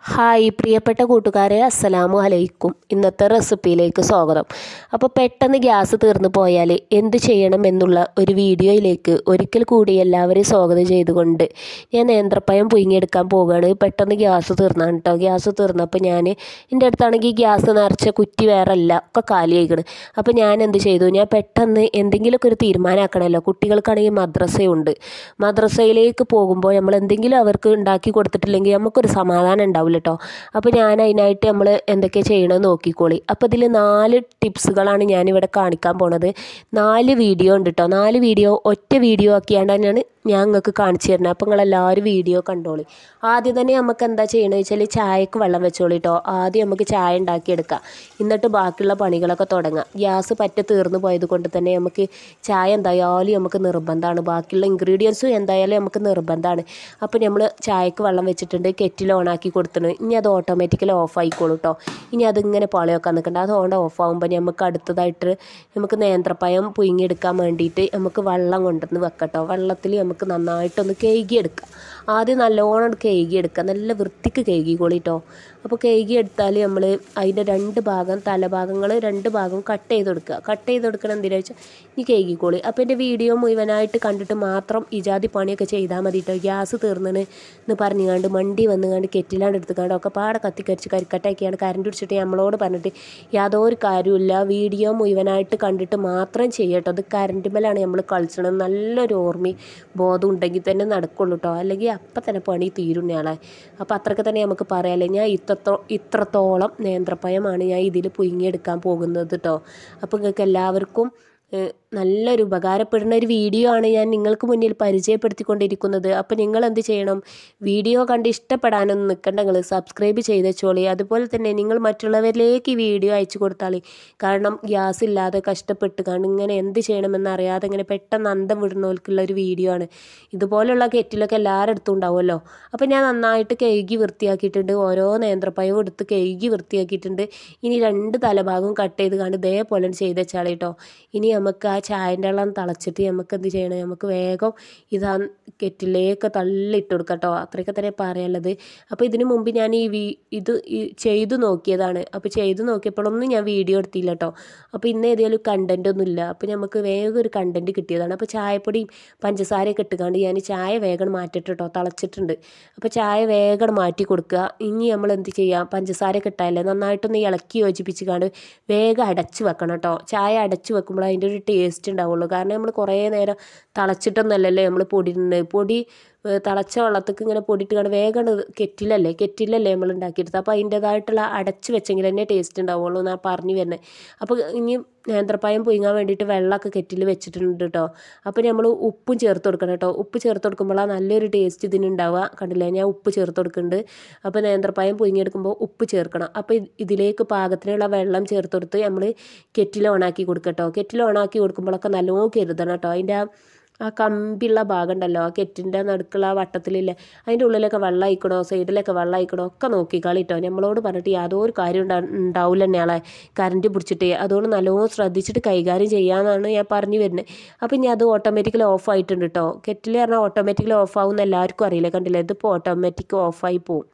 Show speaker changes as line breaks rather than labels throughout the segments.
hi പ്രിയപ്പെട്ട കൂട്ടുകാരെ അസ്സലാമു അലൈക്കും ഇന്നത്തെ റെസിപ്പിയിലേക്ക് സ്വാഗതം അപ്പോൾ പെട്ടെന്ന് ഗ്യാസ് തീർന്നു പോയാൽ എന്ത് ചെയ്യണം എന്നുള്ള ഒരു വീഡിയോയിലേക്ക് ഒരിക്കൽ കൂടി എല്ലാവരെയും സ്വാഗതം ചെയ്തുകൊണ്ട് ഞാൻ നേന്ത്രപ്പഴം പുഴുങ്ങിയെടുക്കാൻ പോവുകയാണ് പെട്ടെന്ന് ഗ്യാസ് തീർന്നാണ് കേട്ടോ ഗ്യാസ് തീർന്നപ്പോൾ ഞാൻ എൻ്റെ അടുത്താണെങ്കിൽ ഗ്യാസ് നിറച്ച കുറ്റി വേറെ അല്ല ഒക്കെ കാലിയായിക്കണ് അപ്പോൾ ഞാൻ എന്ത് ചെയ്തു ഞാൻ പെട്ടെന്ന് എന്തെങ്കിലുമൊക്കെ ഒരു തീരുമാനമാക്കണമല്ലോ കുട്ടികൾക്കാണെങ്കിൽ മദ്രസയുണ്ട് മദ്രസയിലേക്ക് പോകുമ്പോൾ നമ്മൾ എന്തെങ്കിലും അവർക്ക് ഉണ്ടാക്കി കൊടുത്തിട്ടില്ലെങ്കിൽ നമുക്കൊരു സമാധാനം ഉണ്ടാവില്ല കേട്ടോ അപ്പോൾ ഞാൻ അതിനായിട്ട് നമ്മൾ എന്തൊക്കെ ചെയ്യണമെന്ന് നോക്കിക്കോളി അപ്പോൾ ഇതിൽ നാല് ടിപ്സുകളാണ് ഞാനിവിടെ കാണിക്കാൻ പോണത് നാല് വീഡിയോ ഉണ്ട് കേട്ടോ നാല് വീഡിയോ ഒറ്റ വീഡിയോ ആക്കിയാണ്ടാണ് ഞാൻ ഞാൻ നിങ്ങൾക്ക് കാണിച്ചു തരുന്നത് അപ്പോൾ നിങ്ങളെല്ലാവരും വീഡിയോ കണ്ടോളി ആദ്യം തന്നെ നമുക്ക് എന്താ ചെയ്യണമെന്ന് വെച്ചാൽ ചായക്ക് വെള്ളം വെച്ചോളി കേട്ടോ ആദ്യം നമുക്ക് ചായ ഉണ്ടാക്കിയെടുക്കാം എന്നിട്ട് ബാക്കിയുള്ള പണികളൊക്കെ തുടങ്ങാം ഗ്യാസ് പറ്റ തീർന്നു പോയത് കൊണ്ട് തന്നെ നമുക്ക് ചായ എന്തായാലും നമുക്ക് നിർബന്ധമാണ് ബാക്കിയുള്ള ഇൻഗ്രീഡിയൻസും എന്തായാലും നമുക്ക് നിർബന്ധമാണ് അപ്പോൾ നമ്മൾ ചായക്ക് വെള്ളം വെച്ചിട്ടുണ്ട് കെറ്റിൽ ഓണാക്കി കൊടുത്തിട്ടുണ്ട് ഇനി അത് ഓട്ടോമാറ്റിക്കലി ഓഫ് ആയിക്കോളൂ കേട്ടോ ഇനി അതിങ്ങനെ പാളിയൊക്കെ നിൽക്കണ്ട അത് ഓൺ ഓഫ് ആകുമ്പോൾ നമുക്ക് അടുത്തതായിട്ട് നമുക്ക് നേന്ത്രപ്പഴം പുഴുങ്ങിയെടുക്കാൻ വേണ്ടിയിട്ട് നമുക്ക് വെള്ളം കൊണ്ടുവന്ന് വെക്കട്ടോ വെള്ളത്തിൽ നമുക്ക് നന്നായിട്ടൊന്ന് കേകിയെടുക്കാം ആദ്യം നല്ലോണം കേകിയെടുക്കുക നല്ല വൃത്തിക്ക് കേകിക്കോളി കേട്ടോ അപ്പോൾ കേകി എടുത്താൽ നമ്മൾ അതിൻ്റെ രണ്ട് ഭാഗം തലഭാഗങ്ങൾ രണ്ട് ഭാഗം കട്ട് ചെയ്ത് കൊടുക്കുക കട്ട് ചെയ്ത് കൊടുക്കണം എന്തിനാ വെച്ചാൽ ഇനി കേകിക്കോളി അപ്പോൾ എൻ്റെ വീഡിയോ മുഴുവനായിട്ട് കണ്ടിട്ട് മാത്രം ഇജാതി പണിയൊക്കെ ചെയ്താൽ മതി കേട്ടോ ഗ്യാസ് തീർന്നിന് എന്ന് പറഞ്ഞുകൊണ്ട് മണ്ടി വന്നുകൊണ്ട് കെറ്റിലാണ്ട് എടുത്തുകൊണ്ട് ഒക്കെ പാടെ കത്തിക്കരിച്ച് കരിക്കട്ടാക്കിയാണ് കരണ്ട് പിടിച്ചിട്ട് നമ്മളോട് പറഞ്ഞിട്ട് യാതൊരു കാര്യമില്ല വീഡിയോ മുഴുവനായിട്ട് കണ്ടിട്ട് മാത്രം ചെയ്യട്ടോ അത് കരണ്ട് മേലാണ് നമ്മൾ കളിച്ചത് നല്ലൊരു ഓർമ്മയും ബോധം ഉണ്ടെങ്കിൽ തന്നെ നടക്കുള്ളൂ കേട്ടോ അല്ലെങ്കിൽ അപ്പം തന്നെ പണി തീരും ഞാളെ അപ്പോൾ അത്രയ്ക്ക് തന്നെ നമുക്ക് പറയാമല്ലേ ഞാൻ ഇത്രത്തോ ഇത്രത്തോളം നേന്ത്രപ്പഴമാണ് ഞാൻ ഇതിൽ പുഴുങ്ങിയെടുക്കാൻ പോകുന്നത് കേട്ടോ അപ്പോൾ നിങ്ങൾക്ക് എല്ലാവർക്കും നല്ലൊരു ഉപകാരപ്പെടുന്ന ഒരു വീഡിയോ ആണ് ഞാൻ നിങ്ങൾക്ക് മുന്നിൽ പരിചയപ്പെടുത്തിക്കൊണ്ടിരിക്കുന്നത് അപ്പോൾ നിങ്ങൾ എന്ത് ചെയ്യണം വീഡിയോ കണ്ട് ഇഷ്ടപ്പെടാനൊന്നും നിൽക്കണ്ട നിങ്ങൾ സബ്സ്ക്രൈബ് ചെയ്തേച്ചോളി അതുപോലെ തന്നെ നിങ്ങൾ മറ്റുള്ളവരിലേക്ക് ഈ വീഡിയോ അയച്ചു കൊടുത്താളി കാരണം ഗ്യാസ് ഇല്ലാതെ കഷ്ടപ്പെട്ട് കാരണം ഇങ്ങനെ എന്ത് ചെയ്യണമെന്ന് അറിയാതെ ഇങ്ങനെ പെട്ടെന്ന് അന്തം വിടുന്നവർക്കുള്ള ഒരു വീഡിയോ ആണ് ഇതുപോലുള്ള കെറ്റിലൊക്കെ എല്ലാവരുടെ അടുത്തും ഉണ്ടാവുമല്ലോ അപ്പോൾ ഞാൻ നന്നായിട്ട് കഴുകി വൃത്തിയാക്കിയിട്ടുണ്ട് ഓരോ നേന്ത്രപ്പഴവും എടുത്ത് കഴുകി വൃത്തിയാക്കിയിട്ടുണ്ട് ഇനി രണ്ട് തലഭാഗവും കട്ട് ചെയ്ത് കണ്ട് ഇതേപോലെ ചെയ്ത് വെച്ചാളി കേട്ടോ ഇനി നമുക്ക് ആ ചായൻ്റെ വെള്ളം തിളച്ചിട്ട് നമുക്ക് എന്ത് ചെയ്യണം നമുക്ക് വേഗം ഇതാ കെറ്റിലേക്ക് തള്ളിയിട്ട് കൊടുക്കാം കേട്ടോ അത്രയൊക്കെ തന്നെ പറയാനുള്ളത് അപ്പോൾ ഇതിന് മുമ്പ് ഞാൻ ഈ വീ ഇത് ചെയ്തു നോക്കിയതാണ് അപ്പോൾ ചെയ്തു നോക്കിയപ്പോഴൊന്നും ഞാൻ വീഡിയോ എടുത്തില്ല കേട്ടോ അപ്പോൾ ഇന്ന് ഏതെങ്കിലും കണ്ടൻ്റ് ഒന്നും ഇല്ല അപ്പോൾ നമുക്ക് വേഗം ഒരു കണ്ടൻറ്റ് കിട്ടിയതാണ് അപ്പോൾ ചായപ്പൊടിയും പഞ്ചസാരയൊക്കെ ഇട്ടുകൊണ്ട് ഞാൻ ചായ വേഗം മാറ്റിട്ട് കേട്ടോ തിളച്ചിട്ടുണ്ട് അപ്പോൾ ചായ വേഗം മാറ്റി കൊടുക്കുക ഇനി നമ്മൾ എന്ത് ചെയ്യാം പഞ്ചസാരയൊക്കെ ഇട്ടാലേ നന്നായിട്ടൊന്ന് ഇളക്കി യോജിപ്പിച്ച് കണ്ട് വേഗം അടച്ച് വെക്കണം കേട്ടോ ചായ അടച്ച് വെക്കുമ്പോൾ അതിൻ്റെ ഒരു ടേസ്റ്റ് ഉണ്ടാവുള്ളൂ കാരണം നമ്മൾ കുറേ നേരം തിളച്ചിട്ടൊന്നല്ലല്ലോ നമ്മൾ പൊടി പൊടി തിളച്ച വെള്ളത്തേക്ക് ഇങ്ങനെ പൊടിയിട്ട് കാണും വേഗം കെറ്റിലല്ലേ കെറ്റിലല്ലേ നമ്മൾ ഉണ്ടാക്കിയെടുത്തത് അപ്പോൾ അതിൻ്റേതായിട്ടുള്ള അടച്ച് വെച്ചെങ്കിൽ തന്നെ ടേസ്റ്റ് ഉണ്ടാവുള്ളൂ എന്നാണ് പറഞ്ഞു വരുന്നത് അപ്പോൾ ഇനി നേന്ത്രപ്പായം പുഴുങ്ങാൻ വേണ്ടിയിട്ട് വെള്ളമൊക്കെ കെറ്റിൽ വെച്ചിട്ടുണ്ട് കേട്ടോ അപ്പോൾ നമ്മൾ ഉപ്പും ചേർത്ത് കൊടുക്കണം കേട്ടോ ഉപ്പ് ചേർത്ത് കൊടുക്കുമ്പോഴാണ് നല്ലൊരു ടേസ്റ്റ് ഇതിനുണ്ടാവുക കണ്ടില്ലേ ഞാൻ ഉപ്പ് ചേർത്ത് കൊടുക്കുന്നുണ്ട് അപ്പോൾ നേന്ത്രപ്പായം പുഴുങ്ങിയെടുക്കുമ്പോൾ ഉപ്പ് ചേർക്കണം അപ്പോൾ ഇതിലേക്ക് പാകത്തിനുള്ള വെള്ളം ചേർത്ത് കൊടുത്ത് നമ്മൾ കെറ്റിൽ ഓണാക്കി കൊടുക്കട്ടോ കെറ്റിൽ ഓണാക്കി കൊടുക്കുമ്പോഴൊക്കെ നല്ലോണം കരുതണം കേട്ടോ അതിൻ്റെ ആ കമ്പിയുള്ള ഭാഗം ഉണ്ടല്ലോ ആ കെറ്റിൻ്റെ നടുക്കുള്ള ആ വട്ടത്തിലില്ലേ അതിൻ്റെ ഉള്ളിലൊക്കെ വെള്ളം അയക്കണോ സൈഡിലൊക്കെ വെള്ളം അയക്കണോ ഒക്കെ നോക്കിക്കളിട്ടോ നമ്മളോട് പറഞ്ഞിട്ട് യാതൊരു കാര്യം ഉണ്ടാ ഉണ്ടാവില്ല തന്നെയാളെ കറണ്ട് പിടിച്ചിട്ട് അതുകൊണ്ട് നല്ലോണം ശ്രദ്ധിച്ചിട്ട് കൈകാര്യം ചെയ്യാമെന്നാണ് ഞാൻ പറഞ്ഞു വരുന്നത് അപ്പോൾ ഇനി അത് ഓട്ടോമാറ്റിക്കലി ഓഫ് ആയിട്ടുണ്ട് കേട്ടോ കെറ്റിൽ പറഞ്ഞാൽ ഓട്ടോമാറ്റിക്കലി ഓഫ് ആവും എല്ലാവർക്കും അറിയില്ല കണ്ടില്ല ഇതിപ്പോൾ ഓട്ടോമാറ്റിക് ഓഫായി പോവും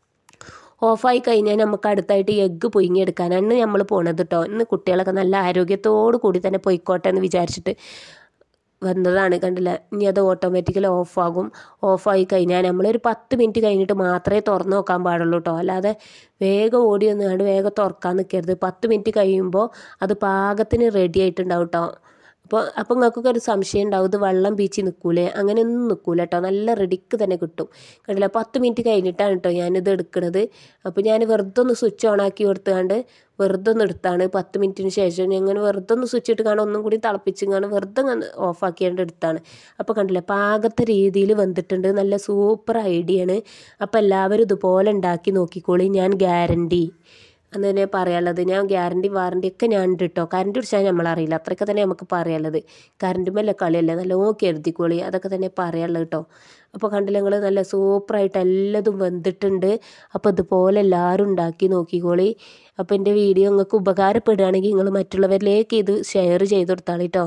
ഓഫായി കഴിഞ്ഞാൽ നമുക്ക് അടുത്തായിട്ട് എഗ്ഗ് പുഴുങ്ങിയെടുക്കാനാണ് നമ്മൾ പോണത് കേട്ടോ ഇന്ന് കുട്ടികളൊക്കെ നല്ല ആരോഗ്യത്തോടു കൂടി തന്നെ പൊയ്ക്കോട്ടെ എന്ന് വിചാരിച്ചിട്ട് വന്നതാണ് കണ്ടില്ല ഇനി അത് ഓട്ടോമാറ്റിക്കലി ഓഫാകും ഓഫായി കഴിഞ്ഞാൽ നമ്മളൊരു പത്ത് മിനിറ്റ് കഴിഞ്ഞിട്ട് മാത്രമേ തുറന്ന് നോക്കാൻ പാടുള്ളൂ കേട്ടോ അല്ലാതെ വേഗം ഓടി വന്നുകൊണ്ട് വേഗം തുറക്കാൻ നിൽക്കരുത് പത്ത് മിനിറ്റ് കഴിയുമ്പോൾ അത് പാകത്തിന് റെഡി ആയിട്ടുണ്ടാവും കേട്ടോ അപ്പോൾ അപ്പോൾ നിങ്ങൾക്കൊക്കെ ഒരു സംശയം ഉണ്ടാവും ഇത് വെള്ളം പീച്ചി നിൽക്കൂലേ അങ്ങനെയൊന്നും നിൽക്കൂല കേട്ടോ നല്ല റെഡിക്ക് തന്നെ കിട്ടും കണ്ടില്ല പത്ത് മിനിറ്റ് കഴിഞ്ഞിട്ടാണ് കേട്ടോ ഞാനിത് എടുക്കുന്നത് അപ്പോൾ ഞാൻ വെറുതെ ഒന്ന് സ്വിച്ച് ഓൺ ആക്കി കൊടുത്തുകൊണ്ട് വെറുതെ ഒന്ന് എടുത്താണ് പത്ത് മിനിറ്റിന് ശേഷം ഞാൻ വെറുതെ ഒന്ന് സ്വിച്ച് ഇട്ട് കാണാൻ ഒന്നും കൂടി തിളപ്പിച്ചും കാണാൻ വെറുതെ ഓഫ് ആക്കിയാണ്ട് എടുത്താണ് അപ്പോൾ കണ്ടില്ലേ പാകത്തെ രീതിയിൽ വന്നിട്ടുണ്ട് നല്ല സൂപ്പർ ഐഡിയ ആണ് അപ്പോൾ എല്ലാവരും ഇതുപോലെ ഉണ്ടാക്കി നോക്കിക്കോളി ഞാൻ ഗ്യാരണ്ടി എന്ന് തന്നെ പറയാനുള്ളത് ഞാൻ ഗ്യാരണ്ടി വാറണ്ടി ഒക്കെ ഞാൻ ഉണ്ട് കേട്ടോ കറണ്ട് പിടിച്ചാൽ നമ്മളറിയില്ല അത്രയൊക്കെ തന്നെ നമുക്ക് പറയാനുള്ളത് കറണ്ട് മേലെ കളിയല്ലേ നല്ല കരുതിക്കോളി അതൊക്കെ തന്നെ പറയാനുള്ളത് കേട്ടോ അപ്പോൾ കണ്ടില്ല നിങ്ങൾ നല്ല സൂപ്പറായിട്ട് എല്ലാതും വെന്തിട്ടുണ്ട് അപ്പോൾ ഇതുപോലെ എല്ലാവരും ഉണ്ടാക്കി നോക്കിക്കോളി അപ്പോൾ എൻ്റെ വീഡിയോ നിങ്ങൾക്ക് ഉപകാരപ്പെടുകയാണെങ്കിൽ നിങ്ങൾ മറ്റുള്ളവരിലേക്ക് ഇത് ഷെയർ ചെയ്ത് കൊടുത്താളി കേട്ടോ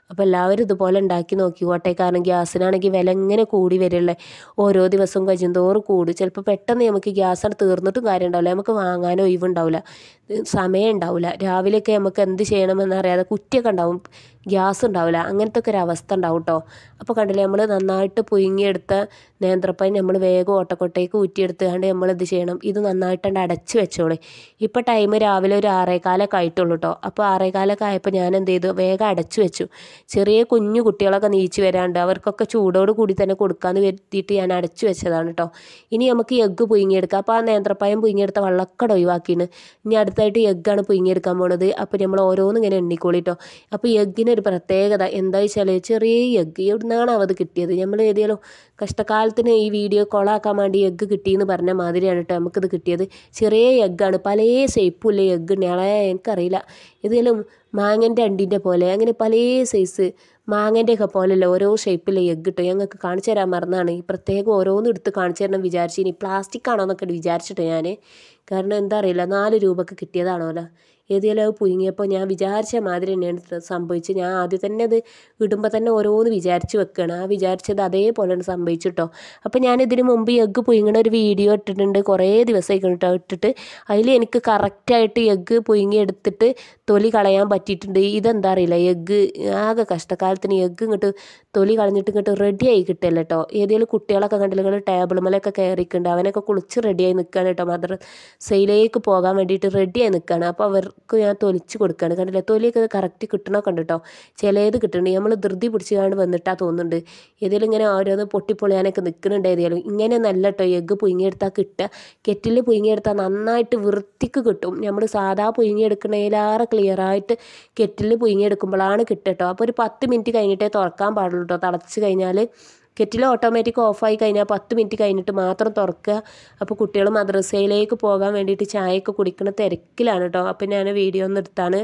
അപ്പോൾ എല്ലാവരും ഇതുപോലെ ഉണ്ടാക്കി നോക്കിക്കോട്ടെ കാരണം ഗ്യാസിനാണെങ്കിൽ വില ഇങ്ങനെ കൂടി വരില്ലേ ഓരോ ദിവസവും കഴിയുന്തോറും കൂടും ചിലപ്പോൾ പെട്ടെന്ന് നമുക്ക് ഗ്യാസ് അവിടെ തീർന്നിട്ടും കാര്യം ഉണ്ടാവില്ല നമുക്ക് വാങ്ങാനോ ഒഴിവുണ്ടാവില്ല സമയം ഉണ്ടാവില്ല രാവിലെയൊക്കെ നമുക്ക് എന്ത് ചെയ്യണമെന്ന് അറിയാതെ കുറ്റിയൊക്കെ ഉണ്ടാവും ഗ്യാസ് ഉണ്ടാവില്ല അങ്ങനത്തെ ഒക്കെ ഒരു അവസ്ഥ ഉണ്ടാവും കേട്ടോ അപ്പോൾ കണ്ടില്ലേ നമ്മൾ നന്നായിട്ട് പുഴുങ്ങിയെടുത്ത നേന്ത്രപ്പഴം നമ്മൾ വേഗം ഓട്ടക്കൊട്ടയ്ക്ക് ഊറ്റിയെടുത്തുകൊണ്ട് നമ്മൾ എന്ത് ചെയ്യണം ഇത് നന്നായിട്ടുണ്ട് അടച്ച് വെച്ചോളെ ഇപ്പോൾ ടൈം രാവിലെ ഒരു ആറേകാലൊക്കെ ആയിട്ടുള്ളൂ കേട്ടോ അപ്പോൾ ആറേകാലൊക്കെ ആയപ്പോൾ ഞാൻ എന്ത് ചെയ്തു വേഗം അടച്ചു വെച്ചു ചെറിയ കുഞ്ഞു കുട്ടികളൊക്കെ നീച്ച് വരാണ്ട് അവർക്കൊക്കെ ചൂടോട് കൂടി തന്നെ കൊടുക്കാമെന്ന് വരുത്തിയിട്ട് ഞാൻ അടച്ചു വെച്ചതാണ് കേട്ടോ ഇനി നമുക്ക് എഗ്ഗ് പുഴുങ്ങിയെടുക്കാം അപ്പോൾ ആ നേന്ത്രപ്പഴം പുഴുങ്ങിയെടുത്ത വെള്ളക്കട ഒഴിവാക്കിയാണ് ഇനി അടുത്തായിട്ട് എഗ്ഗാണ് പുഴുങ്ങിയെടുക്കാൻ പോണത് അപ്പോൾ നമ്മൾ ഓരോന്നും ഇങ്ങനെ എണ്ണിക്കോളി കേട്ടോ അപ്പോൾ എഗ്ഗിനൊരു പ്രത്യേകത എന്താ വെച്ചാൽ ചെറിയ എഗ്ഗ് എവിടുന്നാണ് അത് കിട്ടിയത് നമ്മൾ ഏതെങ്കിലും കഷ്ടകാലത്തിന് ഈ വീഡിയോ കൊളാക്കാൻ വേണ്ടി എഗ്ഗ് കിട്ടിയെന്ന് പറഞ്ഞ മാതിരിയാണ് കേട്ടോ നമുക്കിത് കിട്ടിയത് ചെറിയ എഗ്ഗാണ് പല ഷേപ്പുള്ള എഗ്ഗ് ഞങ്ങളെ എനിക്കറിയില്ല ഏതെങ്കിലും മാങ്ങൻ്റെ അണ്ടിൻ്റെ പോലെ അങ്ങനെ പല സൈസ് മാങ്ങൻ്റെ ഒക്കെ പോലെയല്ല ഓരോ ഷേപ്പിലെ എഗ്ഗ് കിട്ടും ഞങ്ങൾക്ക് കാണിച്ചു തരാൻ മറന്നാണ് ഈ പ്രത്യേകം ഓരോന്നും എടുത്ത് കാണിച്ചു തരണം വിചാരിച്ചു ഇനി പ്ലാസ്റ്റിക് ആണോ എന്നൊക്കെ വിചാരിച്ചിട്ട് ഞാൻ കാരണം എന്താ അറിയില്ല നാല് രൂപക്ക് കിട്ടിയതാണോല്ലോ ഏതെങ്കിലും അത് പുഴുങ്ങിയപ്പോൾ ഞാൻ വിചാരിച്ച മാതിരി തന്നെയാണ് സംഭവിച്ചത് ഞാൻ ആദ്യം തന്നെ അത് ഇടുമ്പോൾ തന്നെ ഓരോന്ന് വിചാരിച്ച് വെക്കുകയാണ് ആ വിചാരിച്ചത് അതേപോലെയാണ് സംഭവിച്ചിട്ടോ അപ്പോൾ ഞാൻ ഇതിന് മുമ്പ് എഗ്ഗ് പുഴുങ്ങണ ഒരു വീഡിയോ ഇട്ടിട്ടുണ്ട് കുറേ ദിവസമായി കേട്ടോ ഇട്ടിട്ട് അതിൽ എനിക്ക് കറക്റ്റായിട്ട് എഗ്ഗ് പുഴുങ്ങി എടുത്തിട്ട് തൊലി കളയാൻ പറ്റിയിട്ടുണ്ട് ഇതെന്താ അറിയില്ല എഗ്ഗ് ആകെ കഷ്ടകാലത്തിന് എഗ്ഗ് ഇങ്ങോട്ട് തൊലി കളഞ്ഞിട്ട് ഇങ്ങോട്ട് റെഡിയായി കിട്ടില്ല കേട്ടോ ഏതെങ്കിലും കുട്ടികളൊക്കെ കണ്ടില്ലെങ്കിൽ ടേബിൾ മേലൊക്കെ കയറിക്കുന്നുണ്ട് അവനൊക്കെ കുളിച്ച് റെഡിയായി നിൽക്കുകയാണ് കേട്ടോ മദർ സെയിലേക്ക് പോകാൻ വേണ്ടിയിട്ട് റെഡിയായി നിൽക്കുകയാണ് അപ്പോൾ അവർക്ക് ഞാൻ തൊലിച്ച് കൊടുക്കുകയാണ് കണ്ടില്ല തൊലിയൊക്കെ കറക്റ്റ് കിട്ടണമൊക്കെ ഉണ്ട് കേട്ടോ ചിലത് കിട്ടുന്നുണ്ട് നമ്മൾ ധൃതി പിടിച്ചുകൊണ്ട് വന്നിട്ടാ തോന്നുന്നുണ്ട് ഏതെങ്കിലും ഇങ്ങനെ ഓരോന്ന് പൊട്ടിപ്പൊളിയാനൊക്കെ നിൽക്കുന്നുണ്ട് ഏതെങ്കിലും ഇങ്ങനെ നല്ല കേട്ടോ എഗ്ഗ് പുഴുങ്ങിയെടുത്താൽ കിട്ടുക കെറ്റിൽ പുഴുങ്ങിയെടുത്താൽ നന്നായിട്ട് വൃത്തിക്ക് കിട്ടും നമ്മൾ സാധാ പുഴുങ്ങിയെടുക്കണേലേറെ ക്ലിയറായിട്ട് കെറ്റിൽ പുഴുങ്ങിയെടുക്കുമ്പോഴാണ് കിട്ടുക കേട്ടോ അപ്പോൾ ഒരു പത്ത് മിനിറ്റ് കഴിഞ്ഞിട്ടേ തുറക്കാൻ പാടുള്ളൂ കേട്ടോ തിളച്ച് കഴിഞ്ഞാൽ കെറ്റിൽ ഓട്ടോമാറ്റിക് ഓഫായി കഴിഞ്ഞാൽ പത്ത് മിനിറ്റ് കഴിഞ്ഞിട്ട് മാത്രം തുറക്കുക അപ്പോൾ കുട്ടികൾ മദ്രസയിലേക്ക് പോകാൻ വേണ്ടിയിട്ട് ചായയൊക്കെ കുടിക്കുന്ന തിരക്കിലാണ് കേട്ടോ അപ്പോൾ ഞാൻ വീഡിയോ ഒന്ന് എടുത്താണ്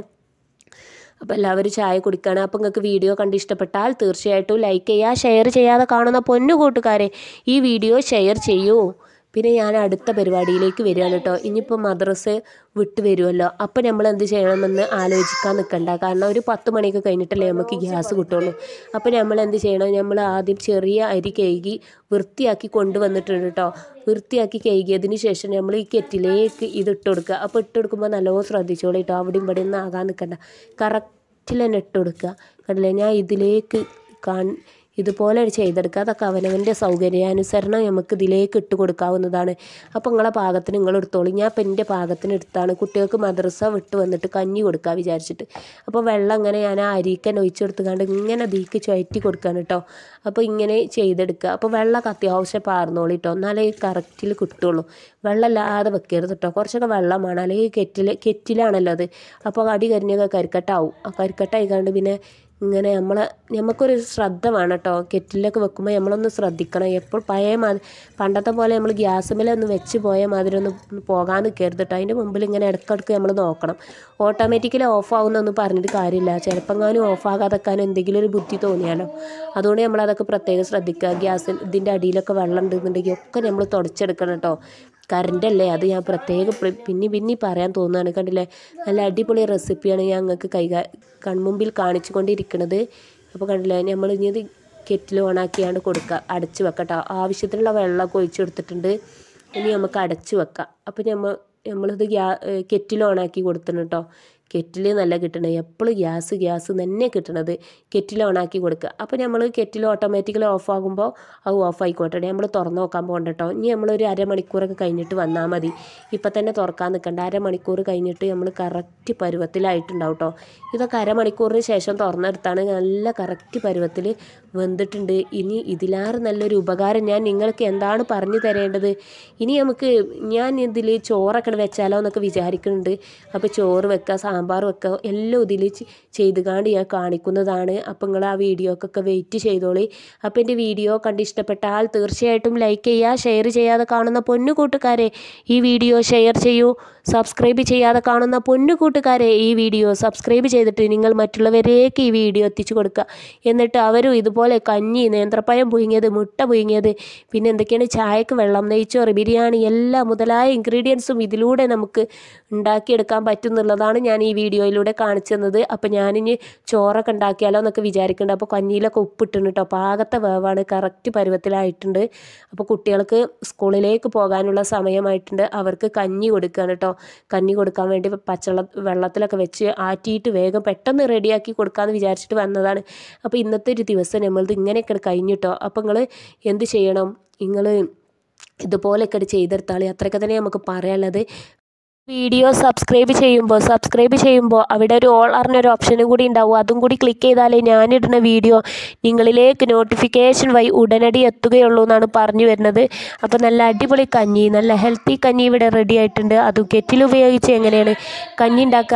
അപ്പോൾ എല്ലാവരും ചായ കുടിക്കുകയാണ് അപ്പോൾ നിങ്ങൾക്ക് വീഡിയോ കണ്ട് ഇഷ്ടപ്പെട്ടാൽ തീർച്ചയായിട്ടും ലൈക്ക് ചെയ്യുക ഷെയർ ചെയ്യാതെ കാണുന്ന പൊന്നു കൂട്ടുകാരെ ഈ വീഡിയോ ഷെയർ ചെയ്യൂ പിന്നെ ഞാൻ അടുത്ത പരിപാടിയിലേക്ക് വരികയാണ് കേട്ടോ ഇനിയിപ്പോൾ മദ്രസ് വിട്ട് വരുമല്ലോ അപ്പോൾ നമ്മൾ എന്ത് ചെയ്യണമെന്ന് ആലോചിക്കാൻ നിൽക്കണ്ട കാരണം ഒരു പത്ത് മണിയൊക്കെ കഴിഞ്ഞിട്ടല്ലേ നമുക്ക് ഗ്യാസ് കിട്ടുള്ളൂ അപ്പോൾ നമ്മൾ എന്ത് ചെയ്യണം നമ്മൾ ആദ്യം ചെറിയ അരി കഴുകി വൃത്തിയാക്കി കൊണ്ടുവന്നിട്ടുണ്ട് കേട്ടോ വൃത്തിയാക്കി കഴുകിയതിന് ശേഷം നമ്മൾ ഈ കെറ്റിലേക്ക് ഇത് ഇട്ട് കൊടുക്കുക അപ്പോൾ ഇട്ട് കൊടുക്കുമ്പോൾ നല്ലോണം ശ്രദ്ധിച്ചോളൂ കേട്ടോ അവിടെ ഇവിടെ ഒന്നും ആകാൻ നിൽക്കണ്ട കറക്റ്റിൽ തന്നെ ഇട്ട് കൊടുക്കുക കണ്ടില്ലേ ഞാൻ ഇതിലേക്ക് കാൺ ഇതുപോലെ ചെയ്തെടുക്കുക അതൊക്കെ അവനവൻ്റെ സൗകര്യാനുസരണം നമുക്ക് ഇതിലേക്ക് ഇട്ട് കൊടുക്കാവുന്നതാണ് അപ്പോൾ നിങ്ങളെ പാകത്തിന് നിങ്ങൾ എടുത്തോളൂ ഞാൻ ഇപ്പം എൻ്റെ പാകത്തിന് എടുത്താണ് കുട്ടികൾക്ക് മദ്രസ വിട്ട് വന്നിട്ട് കഞ്ഞി കൊടുക്കുക വിചാരിച്ചിട്ട് അപ്പോൾ വെള്ളം ഇങ്ങനെ ഞാൻ ആ അരിക്കൻ ഒഴിച്ചു കൊടുത്തുകൊണ്ട് ഇങ്ങനെ ദീക്ക് ചുയറ്റി കൊടുക്കുകയാണ് കേട്ടോ അപ്പോൾ ഇങ്ങനെ ചെയ്തെടുക്കുക അപ്പോൾ വെള്ളമൊക്കെ അത്യാവശ്യം പാർന്നോളൂ കേട്ടോ എന്നാലേ കറക്റ്റിൽ കിട്ടുള്ളൂ വെള്ളമില്ലാതെ വെക്കരുത് കേട്ടോ കുറച്ചൊക്കെ വെള്ളം വേണം അല്ലെങ്കിൽ കെറ്റിൽ കെറ്റിലാണല്ലോ അത് അപ്പോൾ അടി കരിഞ്ഞൊക്കെ കരിക്കട്ടാവും ആ കരിക്കട്ടായിക്കാണ്ട് പിന്നെ ഇങ്ങനെ നമ്മളെ നമുക്കൊരു ശ്രദ്ധ വേണം കേട്ടോ കെറ്റിലൊക്കെ വെക്കുമ്പോൾ നമ്മളൊന്ന് ശ്രദ്ധിക്കണം എപ്പോൾ പഴയ മാതിരി പണ്ടത്തെ പോലെ നമ്മൾ ഗ്യാസ് ഒന്ന് വെച്ച് പോയ മാതിരി ഒന്നും പോകാൻ നിൽക്കരുത് കേട്ടോ അതിൻ്റെ മുമ്പിൽ ഇങ്ങനെ ഇടയ്ക്കിടയ്ക്ക് നമ്മൾ നോക്കണം ഓട്ടോമാറ്റിക്കലി ഓഫ് ആവുന്നൊന്നും പറഞ്ഞിട്ട് കാര്യമില്ല ചിലപ്പെങ്ങാനും ഓഫ് ആകാതെക്കാനും എന്തെങ്കിലും ഒരു ബുദ്ധി തോന്നിയാലോ അതുകൊണ്ട് നമ്മളതൊക്കെ പ്രത്യേകം ശ്രദ്ധിക്കുക ഗ്യാസ് ഇതിൻ്റെ അടിയിലൊക്കെ വെള്ളം ഉണ്ടെന്നുണ്ടെങ്കിൽ ഒക്കെ നമ്മൾ തുടച്ചെടുക്കണം കേട്ടോ കറണ്ടല്ലേ അത് ഞാൻ പ്രത്യേകം പ്ര- പിന്നെ പിന്നെ പറയാൻ തോന്നുകയാണ് കണ്ടില്ലേ നല്ല അടിപൊളി റെസിപ്പിയാണ് ഞാൻ ഞങ്ങൾക്ക് കൈകാ കൺമുമ്പിൽ കാണിച്ചു കൊണ്ടിരിക്കുന്നത് അപ്പോൾ കണ്ടില്ലേ നമ്മൾ ഇനി ഇത് കെറ്റിൽ ഓണാക്കിയാണ്ട് കൊടുക്കുക അടച്ച് വെക്കട്ടോ ആവശ്യത്തിനുള്ള വെള്ളമൊക്കെ ഒഴിച്ചു കൊടുത്തിട്ടുണ്ട് ഇനി നമുക്ക് അടച്ച് വെക്കാം അപ്പോൾ നമ്മൾ നമ്മളിത് ഗ്യാ കെറ്റിൽ ഓണാക്കി കൊടുത്തിട്ടുണ്ട് കേട്ടോ കെറ്റിൽ നല്ല കിട്ടണത് എപ്പോഴും ഗ്യാസ് ഗ്യാസ് തന്നെ കിട്ടണത് കെറ്റിൽ ഓണാക്കി കൊടുക്കുക അപ്പോൾ നമ്മൾ കെറ്റിൽ ഓട്ടോമാറ്റിക്കലി ഓഫ് ആകുമ്പോൾ അത് ഓഫ് ആയിക്കോട്ടെ നമ്മൾ തുറന്ന് നോക്കാൻ പോകണ്ട കേട്ടോ ഇനി നമ്മളൊരു അരമണിക്കൂറൊക്കെ കഴിഞ്ഞിട്ട് വന്നാൽ മതി ഇപ്പം തന്നെ തുറക്കാൻ നിൽക്കണ്ട അരമണിക്കൂർ കഴിഞ്ഞിട്ട് നമ്മൾ കറക്റ്റ് പരുവത്തിലായിട്ടുണ്ടാവും കേട്ടോ ഇതൊക്കെ അരമണിക്കൂറിന് ശേഷം തുറന്നെടുത്താണ് നല്ല കറക്റ്റ് പരുവത്തിൽ വെന്തിട്ടുണ്ട് ഇനി ഇതിലാറ് നല്ലൊരു ഉപകാരം ഞാൻ നിങ്ങൾക്ക് എന്താണ് പറഞ്ഞു തരേണ്ടത് ഇനി നമുക്ക് ഞാൻ ഇതിൽ ചോറൊക്കെ വെച്ചാലോ എന്നൊക്കെ വിചാരിക്കുന്നുണ്ട് അപ്പോൾ ചോറ് വെക്കുക സാമ്പാർ വെക്കുക എല്ലാം ഇതിൽ ചെയ്ത് കാണ്ട് ഞാൻ കാണിക്കുന്നതാണ് അപ്പോൾ നിങ്ങൾ ആ വീഡിയോക്കൊക്കെ വെയിറ്റ് ചെയ്തോളി അപ്പോൾ എൻ്റെ വീഡിയോ കണ്ട് ഇഷ്ടപ്പെട്ടാൽ തീർച്ചയായിട്ടും ലൈക്ക് ചെയ്യുക ഷെയർ ചെയ്യാതെ കാണുന്ന പൊന്നു കൂട്ടുകാരെ ഈ വീഡിയോ ഷെയർ ചെയ്യൂ സബ്സ്ക്രൈബ് ചെയ്യാതെ കാണുന്ന പൊന്നു കൂട്ടുകാരെ ഈ വീഡിയോ സബ്സ്ക്രൈബ് ചെയ്തിട്ട് നിങ്ങൾ മറ്റുള്ളവരേക്ക് ഈ വീഡിയോ എത്തിച്ചു കൊടുക്കുക എന്നിട്ട് അവരും ഇതുപോലെ കഞ്ഞി നേന്ത്രപ്പഴം പുഴുങ്ങിയത് മുട്ട പുഴുങ്ങിയത് പിന്നെ എന്തൊക്കെയാണ് ചായക്ക് വെള്ളം നെയ്ച്ചോറ് ബിരിയാണി എല്ലാ മുതലായ ഇൻഗ്രീഡിയൻസും ഇതിലൂടെ നമുക്ക് ഉണ്ടാക്കിയെടുക്കാൻ പറ്റുന്നുള്ളതാണ് ഞാൻ ഈ ഈ വീഡിയോയിലൂടെ കാണിച്ചു തന്നത് അപ്പോൾ ഞാനിനി ചോറൊക്കെ ഉണ്ടാക്കിയാലോ എന്നൊക്കെ വിചാരിക്കുന്നുണ്ട് അപ്പോൾ കഞ്ഞിയിലൊക്കെ ഉപ്പിട്ടുണ്ട് കേട്ടോ പാകത്തെ വേവാണ് കറക്റ്റ് പരുവത്തിലായിട്ടുണ്ട് അപ്പോൾ കുട്ടികൾക്ക് സ്കൂളിലേക്ക് പോകാനുള്ള സമയമായിട്ടുണ്ട് അവർക്ക് കഞ്ഞി കൊടുക്കുകയാണ് കേട്ടോ കഞ്ഞി കൊടുക്കാൻ വേണ്ടി പച്ചവെള്ള വെള്ളത്തിലൊക്കെ വെച്ച് ആറ്റിയിട്ട് വേഗം പെട്ടെന്ന് റെഡിയാക്കി കൊടുക്കാമെന്ന് വിചാരിച്ചിട്ട് വന്നതാണ് അപ്പോൾ ഇന്നത്തെ ഒരു ദിവസം നമ്മളത് ഇങ്ങനെയൊക്കെ കഴിഞ്ഞിട്ടോ അപ്പോൾ നിങ്ങൾ എന്ത് ചെയ്യണം നിങ്ങൾ ഇതുപോലെയൊക്കെ ചെയ്തെടുത്താളി അത്രയൊക്കെ തന്നെ നമുക്ക് പറയാനുള്ളത് വീഡിയോ സബ്സ്ക്രൈബ് ചെയ്യുമ്പോൾ സബ്സ്ക്രൈബ് ചെയ്യുമ്പോൾ അവിടെ ഒരു ഓൾ അറിഞ്ഞൊരു ഓപ്ഷനും കൂടി ഉണ്ടാവും അതും കൂടി ക്ലിക്ക് ചെയ്താലേ ഞാനിടുന്ന വീഡിയോ നിങ്ങളിലേക്ക് നോട്ടിഫിക്കേഷൻ വഴി ഉടനടി എത്തുകയുള്ളൂ എന്നാണ് പറഞ്ഞു വരുന്നത് അപ്പോൾ നല്ല അടിപൊളി കഞ്ഞി നല്ല ഹെൽത്തി കഞ്ഞി ഇവിടെ റെഡി ആയിട്ടുണ്ട് അതും കെറ്റിൽ ഉപയോഗിച്ച് എങ്ങനെയാണ് കഞ്ഞി ഉണ്ടാക്കുക